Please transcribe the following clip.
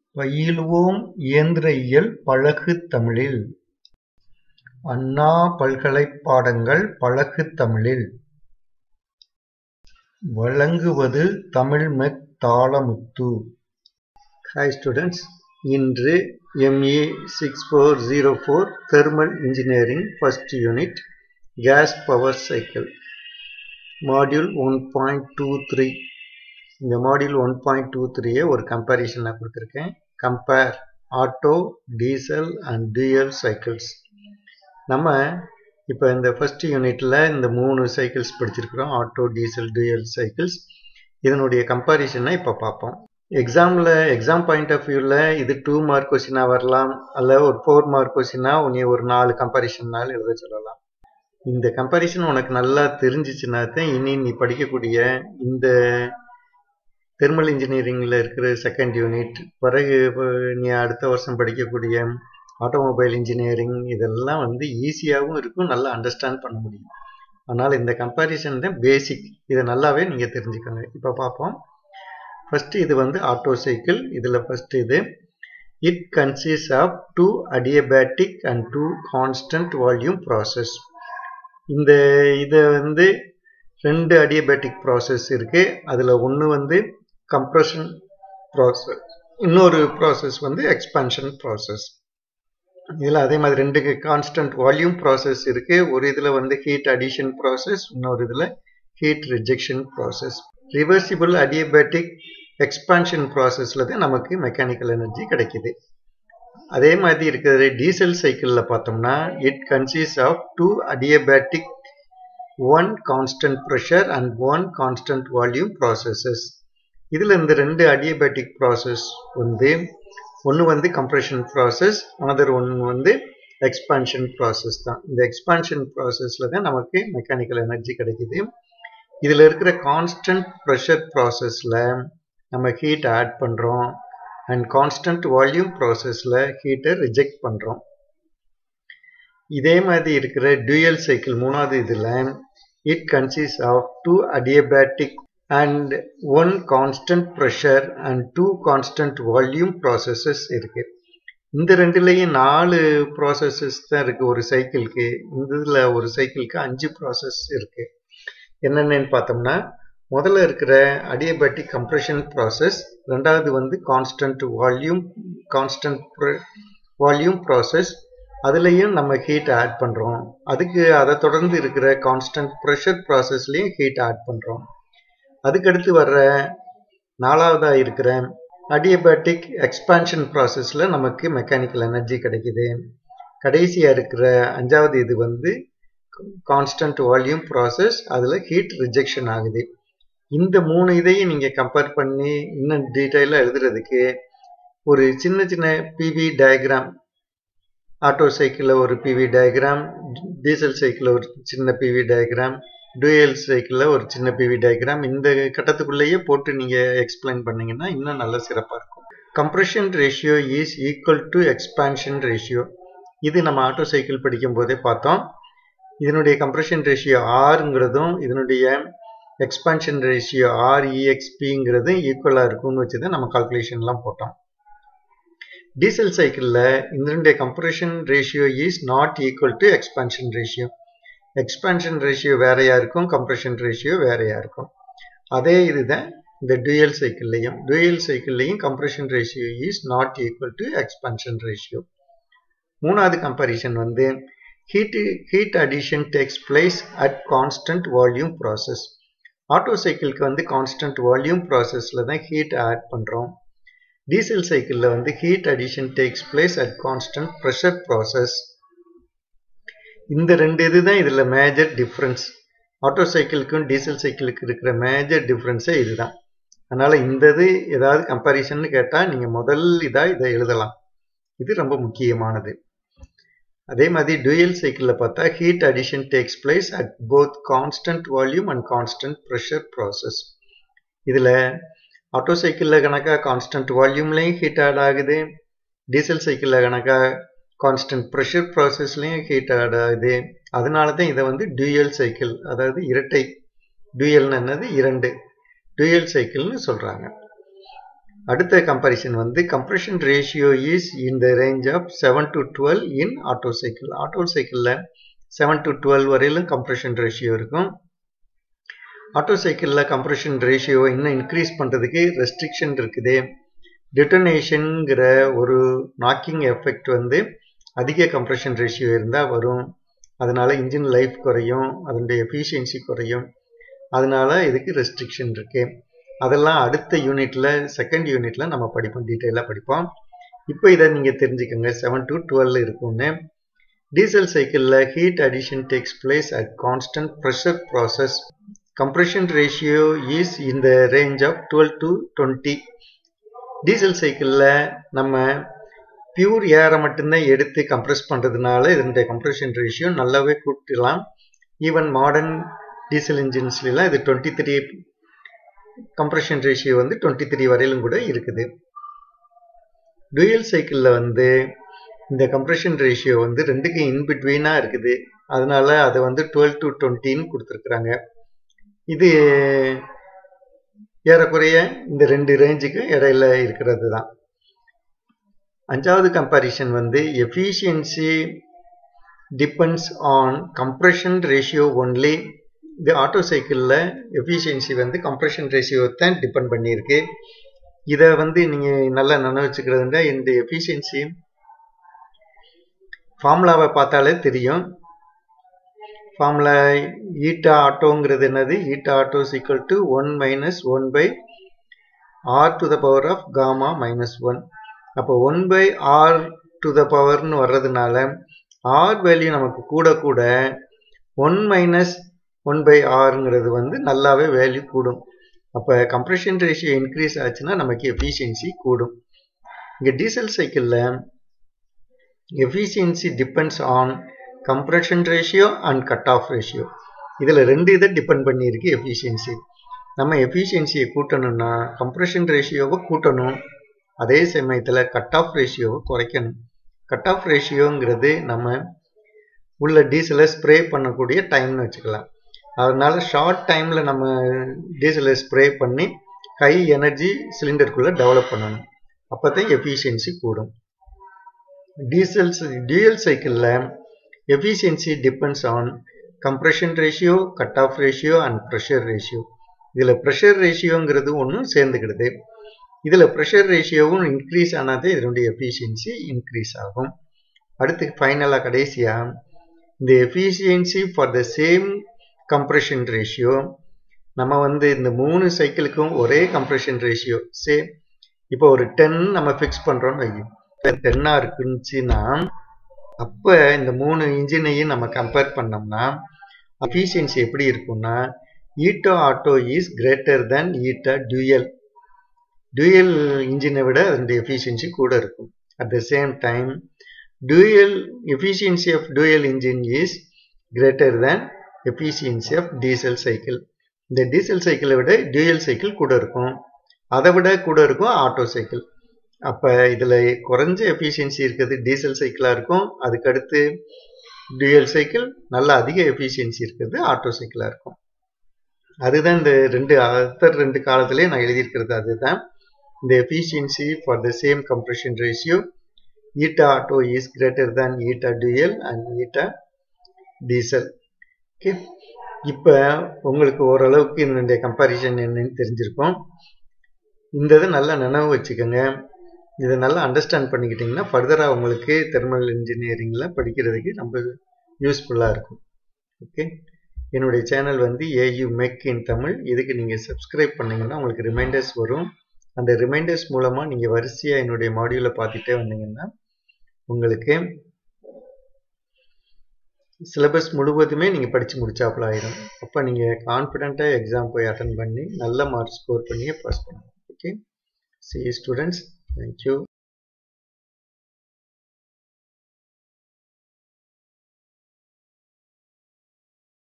பயிலுவோம் இயந்திர இயல் பழகு தமிழில்! அண்ணா பல்கலைப் பாடங்கள் பழகு தமிழில்! வழங்குவது தமிழ்மெக் தாளமுத்து. ஹாய் ஸ்டூடெண்ட்ஸ் இன்று MA six four zero four thermal engineering first unit gas power cycle module one point two three இந்த மாடியூல் ஒன் பாயிண்ட் டூ த்ரீயை ஒரு கம்பேரிஷனாக கொடுத்துருக்கேன் compare Otto diesel and dual cycles நம்ம இப்போ இந்த ஃபர்ஸ்ட் யூனிட்டில் இந்த மூணு சைக்கிள்ஸ் படிச்சிருக்கிறோம் ஆட்டோ டீசல் டியூயல் சைக்கிள்ஸ் இதனுடைய கம்பேரிஷனை இப்போ பார்ப்போம் எக்ஸாமில் எக்ஸாம் பாயிண்ட் ஆஃப் வியூவில் இது டூ மார்க் கொஸ்டினாக வரலாம் அல்ல ஒரு ஃபோர் மார்க் கொஸ்டினாக நீ ஒரு நாலு கம்பேரிஷனால் எழுத சொல்லலாம் இந்த கம்பேரிஷன் உனக்கு நல்லா தெரிஞ்சிச்சுன்னா தான் இனி நீ படிக்கக்கூடிய இந்த தெர்மல் இன்ஜினியரிங்கில் இருக்கிற செகண்ட் யூனிட் பிறகு நீ அடுத்த வருஷம் படிக்கக்கூடிய ஆட்டோமொபைல் இன்ஜினியரிங் இதெல்லாம் வந்து ஈஸியாகவும் இருக்கும் நல்லா அண்டர்ஸ்டாண்ட் பண்ண முடியும் அதனால் இந்த கம்பேரிசன் தான் பேசிக் இதை நல்லாவே நீங்கள் தெரிஞ்சுக்கோங்க இப்போ பார்ப்போம் ஃபஸ்ட்டு இது வந்து ஆட்டோ சைக்கிள் இதில் ஃபஸ்ட்டு இது it consist of two adiabatic and two constant volume process இந்த இதை வந்து ரெண்டு அடியபேட்டிக் ப்ராசஸ் இருக்குது அதில் ஒன்று வந்து கம்ப்ரஷன் ப்ராசஸ் இன்னொரு ப்ராசஸ் வந்து எக்ஸ்பான்ஷன் ப்ராசஸ் இதில் அதே மாதிரி ரெண்டு கான்ஸ்டன்ட் வால்யூம் ப்ராசஸ் இருக்குது ஒரு இதில் வந்து ஹீட் அடிஷன் ப்ராசஸ் இன்னொரு இதில் heat rejection process reversible adiabatic expansion ப்ராசஸில் தான் நமக்கு மெக்கானிக்கல் எனர்ஜி கிடைக்கிது அதே மாதிரி இருக்கிற டீசல் சைக்கிளில் பார்த்தோம்னா it consist of two adiabatic one constant pressure and one constant volume processes இதில் இந்த ரெண்டு அடியபேட்டிக் ப்ராசஸ் வந்து ஒன்று வந்து கம்ப்ரெஷன் ப்ராசஸ் அனதர் ஒன்று வந்து எக்ஸ்பான்ஷன் ப்ராசஸ் தான் இந்த எக்ஸ்பான்ஷன் ப்ராசஸில் தான் நமக்கு மெக்கானிக்கல் எனர்ஜி கிடைக்குது இதில் இருக்கிற கான்ஸ்டன்ட் ப்ரெஷர் ப்ராசஸில் நம்ம ஹீட் ஆட் பண்ணுறோம் அண்ட் கான்ஸ்டன்ட் வால்யூம் ப்ராசஸில் ஹீட்டை ரிஜெக்ட் பண்ணுறோம் இதே மாதிரி இருக்கிற டியூயல் சைக்கிள் மூணாவது இதில் it consist of two adiabatic and one constant pressure and two constant volume processes இருக்கு இந்த ரெண்டுலேயும் நாலு ப்ராசஸஸ் தான் இருக்கு ஒரு சைக்கிளுக்கு இந்த இதில் ஒரு சைக்கிளுக்கு அஞ்சு ப்ராசஸ் இருக்கு என்னென்னு பார்த்தோம்னா முதல்ல இருக்கிற அடியபேட்டிக் கம்ப்ரெஷன் ப்ராசஸ் ரெண்டாவது வந்து constant volume constant volume process அதுலேயும் நம்ம ஹீட் ஆட் பண்ணுறோம் அதுக்கு அதை தொடர்ந்து இருக்கிற கான்ஸ்டன்ட் ப்ரெஷர் ப்ராசஸ்லேயும் ஹீட் ஆட் பண்ணுறோம் அதுக்கடுத்து வர்ற நாலாவதாக இருக்கிற அடியபேட்டிக் எக்ஸ்பான்ஷன் ப்ராசஸில் நமக்கு மெக்கானிக்கல் எனர்ஜி கிடைக்குது கடைசியாக இருக்கிற அஞ்சாவது இது வந்து கான்ஸ்டன்ட் வால்யூம் ப்ராசஸ் அதில் ஹீட் ரிஜெக்ஷன் ஆகுது இந்த மூணு இதையும் நீங்கள் கம்பேர் பண்ணி இன்னும் டீட்டெயிலாக எழுதுறதுக்கு ஒரு சின்ன சின்ன பிவி டயக்ராம் ஆட்டோ சைக்கிளில் ஒரு பிவி டயக்ராம் டீசல் சைக்கிளில் ஒரு சின்ன பிவி டயக்ராம் டூயல் சைக்கிளில் ஒரு சின்ன பிவி டயக்ராம் இந்த கட்டத்துக்குள்ளேயே போட்டு நீங்கள் எக்ஸ்பிளைன் பண்ணீங்கன்னா இன்னும் நல்ல சிறப்பாக இருக்கும் compression ratio is equal to expansion ratio இது நம்ம ஆட்டோ சைக்கிள் படிக்கும் போதே பார்த்தோம் இதனுடைய கம்ப்ரெஷன் ரேஷியோ ஆறுங்கிறதும் இதனுடைய எக்ஸ்பான்ஷன் ரேஷியோ ஆர்இஎக்ஸ்பிங்கிறதும் ஈக்குவலாக இருக்கும்னு வச்சு தான் நம்ம கால்குலேஷன்லாம் போட்டோம் டீசல் சைக்கிளில் இதனுடைய compression ratio is not equal to expansion ratio expansion ratio வேறையா இருக்கும் கம்ப்ரெஷன் ரேஷியோ வேறையா இருக்கும் அதே இதுதான் இந்த டூயல் சைக்கிள்லையும் டூயல் சைக்கிள்லையும் compression ratio is not equal to expansion ratio மூணாவது கம்பேரிஷன் வந்து heat heat addition takes place at constant volume process Otto சைக்கிளுக்கு வந்து கான்ஸ்டன்ட் வால்யூம் ப்ராசஸில் தான் ஹீட் ஆட் பண்ணுறோம் டீசல் சைக்கிளில் வந்து heat addition takes place at constant pressure process இந்த ரெண்டு இது தான் இதில் மேஜர் டிஃப்ரென்ஸ் ஆட்டோ சைக்கிளுக்கும் டீசல் சைக்கிளுக்கு இருக்கிற மேஜர் டிஃப்ரென்ஸே இதுதான் அதனால் இந்த இது ஏதாவது கம்பேரிசன் கேட்டால் நீங்கள் முதல் இதாக இதை எழுதலாம் இது ரொம்ப முக்கியமானது அதே மாதிரி டூயல் சைக்கிளில் பார்த்தா heat addition takes place at both constant volume and constant pressure process இதில் ஆட்டோ சைக்கிளில் கணக்காக கான்ஸ்டன்ட் வால்யூம்லேயும் ஹீட் ஆட் ஆகுது டீசல் சைக்கிளில் கணக்காக கான்ஸ்டன்ட் ப்ரெஷர் ப்ராசஸ்லேயும் ஹீட் ஆட் ஆகுது அதனால தான் இதை வந்து டியூயல் சைக்கிள் அதாவது இரட்டை டியூயல்னு என்னது இரண்டு டியூயல் சைக்கிள்னு சொல்கிறாங்க அடுத்த கம்பேரிசன் வந்து compression ratio is in the range of seven to twelve in Otto cycle Otto சைக்கிளில் செவன் டு டுவெல் வரையிலும் கம்ப்ரெஷன் ரேஷியோ இருக்கும் ஆட்டோ சைக்கிளில் கம்ப்ரெஷன் ரேஷியோ இன்னும் இன்க்ரீஸ் பண்ணுறதுக்கு ரெஸ்ட்ரிக்ஷன் இருக்குது டிட்டனேஷனுங்கிற ஒரு நாக்கிங் எஃபெக்ட் வந்து அதிக கம்ப்ரெஷன் ரேஷியோ இருந்தால் வரும் அதனால இன்ஜின் லைஃப் குறையும் அதனுடைய எஃபிஷியன்சி குறையும் அதனால இதுக்கு ரெஸ்ட்ரிக்ஷன் இருக்கு அதெல்லாம் அடுத்த யூனிட்ல செகண்ட் யூனிட்ல நம்ம படிப்போம் டீட்டெயிலாக படிப்போம் இப்போ இதை நீங்கள் தெரிஞ்சுக்கோங்க செவன் டு டுவெல் இருக்கும்னு டீசல் சைக்கிளில் heat addition takes place at constant pressure process compression ratio is in the range of twelve to twenty diesel சைக்கிளில் நம்ம பியூர் ஏரை மட்டும்தான் எடுத்து கம்ப்ரெஸ் பண்ணுறதுனால இதனுடைய கம்ப்ரெஷன் ரேஷியோ நல்லாவே கூட்டலாம் ஈவன் மாடர்ன் டீசல் இன்ஜின்ஸ்லாம் இது டுவெண்ட்டி த்ரீ கம்ப்ரெஷன் ரேஷியோ வந்து டுவெண்ட்டி த்ரீ வரையிலும் கூட இருக்குது டூயல் சைக்கிளில் வந்து இந்த கம்ப்ரெஷன் ரேஷியோ வந்து ரெண்டுக்கு இன்பிட்வீனாக இருக்குது அதனால அதை வந்து டுவெல் டு டுவெண்ட்டின்னு கொடுத்துருக்குறாங்க இது ஏறக்குறைய இந்த ரெண்டு ரேஞ்சுக்கு இடையில இருக்கிறது தான் அஞ்சாவது கம்பாரிஷன் வந்து efficiency depends on compression ratio only இது ஆட்டோ சைக்கிளில் எஃபிஷியன்சி வந்து கம்ப்ரெஷன் ரேஷியோ தான் டிபெண்ட் பண்ணியிருக்கு இதை வந்து நீங்கள் நல்லா நினைவு வச்சுக்கிறதுண்டா இந்த எஃபிஷியன்சி ஃபார்முலாவை பார்த்தாலே தெரியும் ஃபார்முலா ஈட்டா ஆட்டோங்கிறது என்னது eta Otto equal to one minus one by r to the power of gamma minus one அப்போ one by r to the பவர்னு வர்றதுனால ஆர் வேல்யூ நமக்கு கூட கூட ஒன் மைனஸ் ஒன் பை ஆருங்கிறது வந்து நல்லாவே வேல்யூ கூடும் அப்போ கம்ப்ரெஷன் ரேஷியோ இன்க்ரீஸ் ஆச்சுன்னா நமக்கு எஃபிஷியன்சி கூடும் இங்கே டீசல் சைக்கிளில் efficiency depends on compression ratio and cut off ratio இதில் ரெண்டு இதை டிபெண்ட் பண்ணியிருக்கு எஃபிஷியன்சி நம்ம எஃபிஷியன்சியை கூட்டணும்னா கம்ப்ரெஷன் ரேஷியோவை கூட்டணும் அதே சமயத்தில் கட் ஆஃப் ரேஷியோவை குறைக்கணும் கட் ஆஃப் ரேஷியோங்கிறது நம்ம உள்ள டீசலை ஸ்ப்ரே பண்ணக்கூடிய டைம்னு வச்சுக்கலாம் அதனால ஷார்ட் டைமில் நம்ம டீசலை ஸ்ப்ரே பண்ணி ஹை எனர்ஜி சிலிண்டருக்குள்ளே டெவலப் பண்ணணும் அப்போ தான் எஃபிஷியன்சி கூடும் டீசல்ஸ் டியூயல் சைக்கிளில் efficiency depends on compression ratio cut off ratio and pressure ratio இதில் ப்ரெஷர் ரேஷியோங்கிறது ஒன்றும் சேர்ந்துக்கிடுது இதில் ப்ரெஷர் ரேஷியோவும் இன்க்ரீஸ் ஆனாதே இதனுடைய எஃபிஷியன்சி இன்க்ரீஸ் ஆகும் அடுத்து ஃபைனலாக கடைசியாக இந்த efficiency for the same compression ratio நம்ம வந்து இந்த மூணு சைக்கிளுக்கும் ஒரே கம்ப்ரெஷன் ரேஷியோ சேம் இப்போ ஒரு டென் நம்ம ஃபிக்ஸ் பண்ணுறோம்னு வைக்கும் டென்னாக இருக்குச்சுன்னா அப்போ இந்த மூணு இன்ஜினையும் நம்ம கம்பேர் பண்ணோம்னா எஃபிஷியன்சி எப்படி இருக்கும்னா eta Otto is greater then eta dual dual இன்ஜினை விட அதனுடைய எஃபிஷியன்சி கூட இருக்கும் at the same time dual efficiency of dual engine is greater than efficiency of diesel cycle இந்த டீசல் சைக்கிளை விட டியூயல் சைக்கிள் கூட இருக்கும் அதை விட கூட இருக்கும் ஆட்டோ சைக்கிள் அப்போ இதில் குறைஞ்ச எஃபிஷியன்சி இருக்கிறது டீசல் சைக்கிளாக இருக்கும் அதுக்கடுத்து டியூயல் சைக்கிள் நல்ல அதிக எஃபிஷியன்சி இருக்கிறது ஆட்டோ சைக்கிளாக இருக்கும் அதுதான் இந்த ரெண்டு அடுத்த ரெண்டு காலத்திலே நான் எழுதியிருக்கிறது அதுதான் இந்த efficiency for the same compression ratio eta Otto is greater than eta dual and eta diesel okay இப்போ உங்களுக்கு ஓரளவுக்கு இதனுடைய கம்பாரிசன் என்னன்னு தெரிஞ்சிருக்கும் இந்த இதை நல்லா நினைவு வச்சுக்கோங்க இதை நல்லா அண்டர்ஸ்டாண்ட் பண்ணிக்கிட்டிங்கன்னா ஃபர்தராக உங்களுக்கு தெர்மல் இன்ஜினியரிங்கில் படிக்கிறதுக்கு ரொம்ப யூஸ்ஃபுல்லாக இருக்கும் ஓகே என்னுடைய சேனல் வந்து ஏயு மெக் இன் தமிழ் இதுக்கு நீங்கள் சப்ஸ்கிரைப் பண்ணிங்கன்னா உங்களுக்கு ரிமைண்டர்ஸ் வரும் அந்த ரிமைண்டர்ஸ் மூலமாக நீங்கள் வரிசையாக என்னுடைய மாடியூலை பார்த்துட்டே வந்தீங்கன்னா உங்களுக்கு சிலபஸ் முழுவதுமே நீங்கள் படித்து முடிச்சாப்புல ஆயிரும் அப்போ நீங்கள் கான்ஃபிடென்ட்டாக எக்ஸாம் போய் அட்டன் பண்ணி நல்ல மார்க் ஸ்கோர் பண்ணியே பாஸ் பண்ணணும் ஓகே சி ஸ்டூடெண்ட்ஸ் தேங்க்யூ